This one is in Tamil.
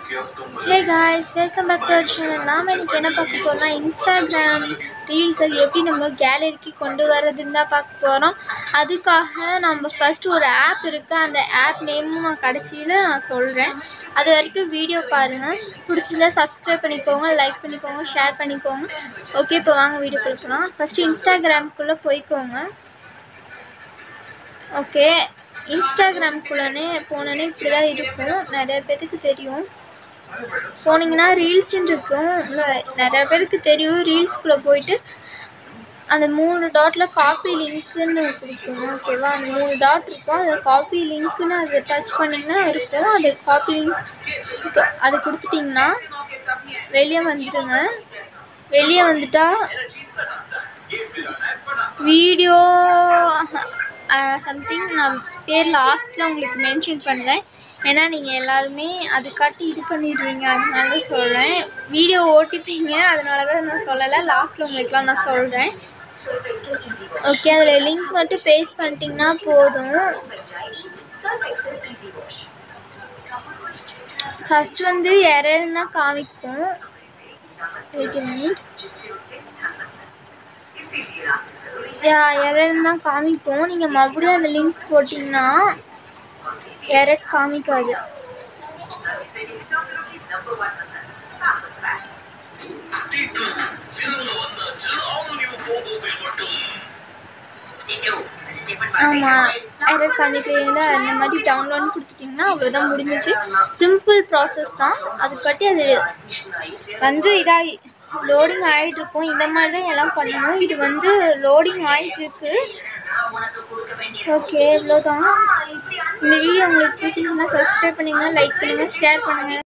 hey guys welcome back to our channel நாம் இன்னைக்கு என்ன பார்க்க போறோம்னா இன்ஸ்டாகிராம் ரீல்ஸை எப்படி நம்ம கேலரிக்கு கொண்டு வரதுன்னு தான் பார்க்க போகிறோம் அதுக்காக நம்ம ஃபஸ்ட்டு ஒரு ஆப் இருக்குது அந்த ஆப் நேமும் நான் கடைசியில் நான் சொல்கிறேன் அது வரைக்கும் வீடியோ பாருங்கள் பிடிச்சிருந்தா சப்ஸ்கிரைப் பண்ணிக்கோங்க லைக் பண்ணிக்கோங்க ஷேர் பண்ணிக்கோங்க ஓகே இப்போ வாங்க வீடியோ கொடுக்கலாம் ஃபஸ்ட்டு இன்ஸ்டாகிராம்குள்ளே போய்க்கோங்க ஓகே இன்ஸ்டாகிராம்குள்ளே போனோன்னே இப்படி தான் இருக்கும் நிறைய பேத்துக்கு தெரியும் போனீங்கன்னா ரீல்ஸ்ன்னு இருக்கும் உள்ள நிறைய பேருக்கு தெரியும் ரீல்ஸ்குள்ளே போயிட்டு அந்த மூணு டாட்டில் காப்பி லிங்க்குன்னு கொடுக்கும் ஓகேவா அந்த மூணு டாட் இருக்கும் அது காப்பி லிங்க்குன்னு அதை டச் பண்ணிங்கன்னா இருக்கும் அது காப்பி லிங்க் அது கொடுத்துட்டிங்கன்னா வெளியே வந்துடுங்க வெளியே வந்துட்டா வீடியோ சம்திங் நான் பேர் லாஸ்ட்டில் உங்களுக்கு மென்ஷன் பண்ணுறேன் ஏன்னா நீங்கள் எல்லாருமே அதுக்காட்டி இது பண்ணிடுவீங்க அதனால தான் சொல்கிறேன் வீடியோ ஓட்டிப்பீங்க அதனால தான் நான் சொல்லலை லாஸ்ட்டில் உங்களுக்குலாம் நான் சொல்கிறேன் ஓகே அதில் லிங்க் மட்டும் பேஸ்ட் பண்ணிட்டீங்கன்னா போதும் ஃபஸ்ட் வந்து எரர்னு தான் காமிக்கும் வெயிட் மினிட் யா எரர்னு தான் காமிப்போம் நீங்கள் மறுபடியும் அந்த லிங்க் போட்டிங்கன்னா எரர் காமிக்காது ஆமாம் எரர் காமிக்கிறீங்களா அந்த மாதிரி டவுன்லோட் கொடுத்துட்டிங்கன்னா அவ்வளோதான் முடிஞ்சிச்சு சிம்பிள் ப்ராசஸ் தான் அதுக்காட்டி அது வந்து இதாகி லோடிங் ஆகிட்டு இருக்கும் இந்த மாதிரி தான் எல்லாம் பண்ணணும் இது வந்து லோடிங் ஆகிட்டு இருக்கு ஓகே இவ்வளோதான் இந்த வீடியோ உங்களுக்கு பிடிச்சிருந்துச்சுன்னா சப்ஸ்கிரைப் பண்ணுங்கள் லைக் பண்ணுங்கள் ஷேர் பண்ணுங்கள்